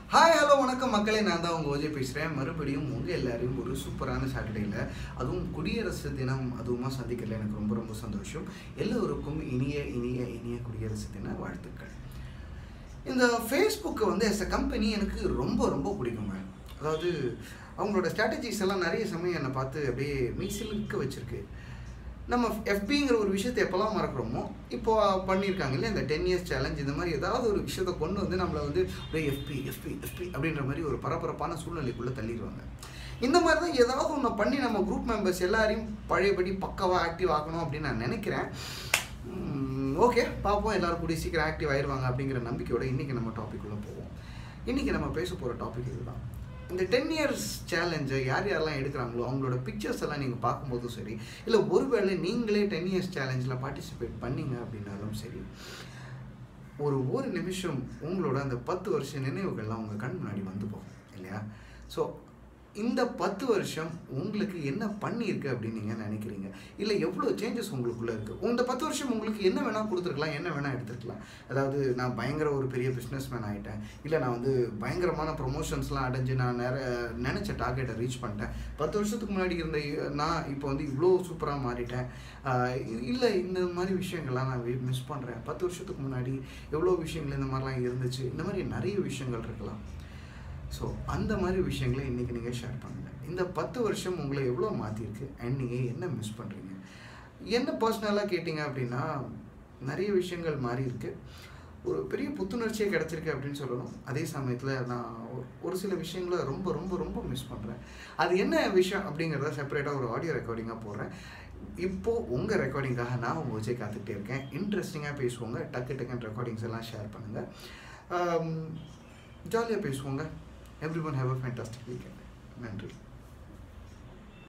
hi hello வணக்கம் மக்களே நான் தான் உங்கள் ஓஜே பேசுகிறேன் மறுபடியும் உங்கள் எல்லாரையும் ஒரு சூப்பரான சாட்டர்டேயில் அதுவும் குடியரசு தினம் அதுவுமா சந்திக்கல எனக்கு ரொம்ப ரொம்ப சந்தோஷம் எல்லோருக்கும் இனிய இனிய இனிய குடியரசு தின வாழ்த்துக்கள் இந்த ஃபேஸ்புக்கை வந்து எஸ் அ கம்பெனி எனக்கு ரொம்ப ரொம்ப பிடிக்குங்க அதாவது அவங்களோட ஸ்ட்ராட்டஜிஸ் எல்லாம் நிறைய சமயம் என்னை பார்த்து அப்படியே மெய்சிலுக்க வச்சிருக்கு நம்ம எஃபிங்கிற ஒரு விஷயத்தை எப்போல்லாம் மறக்கிறோமோ இப்போ பண்ணியிருக்காங்க இல்லையா இந்த டென் இயர்ஸ் சேலஞ்ச் இந்த மாதிரி ஏதாவது ஒரு விஷயத்தை கொண்டு வந்து நம்மளை வந்து அப்படியே எஃபி எஃபி எஃபி அப்படின்ற மாதிரி ஒரு பரபரப்பான சூழ்நிலைக்குள்ளே தள்ளிடுவாங்க இந்த மாதிரி தான் ஏதாவது ஒன்று பண்ணி நம்ம குரூப் மெம்பர்ஸ் எல்லாரையும் பழையபடி பக்கவாக ஆக்டிவ் ஆகணும் அப்படின்னு நான் நினைக்கிறேன் ஓகே பார்ப்போம் எல்லாரும் கூடிய சீக்கிரம் ஆக்டிவ் ஆயிடுவாங்க அப்படிங்கிற நம்பிக்கையோட இன்றைக்கி நம்ம டாபிக் உள்ள போவோம் இன்றைக்கி நம்ம பேச போகிற டாபிக் இதுதான் இந்த டென் இயர்ஸ் சேலஞ்சை யார் யாரெல்லாம் எடுக்கிறாங்களோ அவங்களோட பிக்சர்ஸ் எல்லாம் நீங்கள் பார்க்கும்போதும் சரி இல்லை ஒருவேளை நீங்களே டென் இயர்ஸ் சேலஞ்சில் பார்ட்டிசிபேட் பண்ணீங்க அப்படின்னாலும் சரி ஒரு ஒரு நிமிஷம் உங்களோட அந்த பத்து வருஷ நினைவுகள்லாம் உங்கள் கண் முன்னாடி வந்து போகும் இல்லையா ஸோ இந்த பத்து வருஷம் உங்களுக்கு என்ன பண்ணியிருக்கு அப்படின்னு நீங்கள் நினைக்கிறீங்க இல்லை எவ்வளோ சேஞ்சஸ் உங்களுக்குள்ளே இருக்குது இந்த பத்து வருஷம் உங்களுக்கு என்ன வேணால் கொடுத்துருக்கலாம் என்ன வேணால் எடுத்துருக்கலாம் அதாவது நான் பயங்கர ஒரு பெரிய பிஸ்னஸ் மேன் ஆகிட்டேன் இல்லை நான் வந்து பயங்கரமான ப்ரொமோஷன்ஸ்லாம் அடைஞ்சு நான் நிறைய நினச்ச டார்கெட்டை ரீச் பண்ணிட்டேன் பத்து வருஷத்துக்கு முன்னாடி இருந்த நான் இப்போ வந்து இவ்வளோ சூப்பராக மாறிட்டேன் இல்லை இந்த மாதிரி விஷயங்கள்லாம் நான் மிஸ் பண்ணுறேன் பத்து வருஷத்துக்கு முன்னாடி எவ்வளோ விஷயங்கள் இந்த மாதிரிலாம் இருந்துச்சு இந்த மாதிரி நிறைய விஷயங்கள் இருக்கலாம் ஸோ அந்த மாதிரி விஷயங்களை இன்றைக்கி நீங்கள் ஷேர் பண்ணுங்கள் இந்த பத்து வருஷம் உங்களை எவ்வளோ மாற்றிருக்கு அண்ட் நீங்கள் என்ன மிஸ் பண்ணுறீங்க என்ன பர்சனலாக கேட்டிங்க அப்படின்னா நிறைய விஷயங்கள் மாறி இருக்கு ஒரு பெரிய புத்துணர்ச்சியே கிடச்சிருக்கு அப்படின்னு சொல்லணும் அதே சமயத்தில் நான் ஒரு சில விஷயங்களை ரொம்ப ரொம்ப ரொம்ப மிஸ் பண்ணுறேன் அது என்ன விஷயம் அப்படிங்கிறத செப்பரேட்டாக ஒரு ஆடியோ ரெக்கார்டிங்காக போடுறேன் இப்போது உங்கள் ரெக்கார்டிங்காக நான் உங்கள் வச்சே காத்துக்கிட்டே இருக்கேன் இன்ட்ரெஸ்டிங்காக பேசுவோங்க டக்கு டக்குன்னு ரெக்கார்டிங்ஸ் எல்லாம் ஷேர் பண்ணுங்கள் ஜாலியாக பேசுவோங்க everyone have a fantastic weekend நன்றி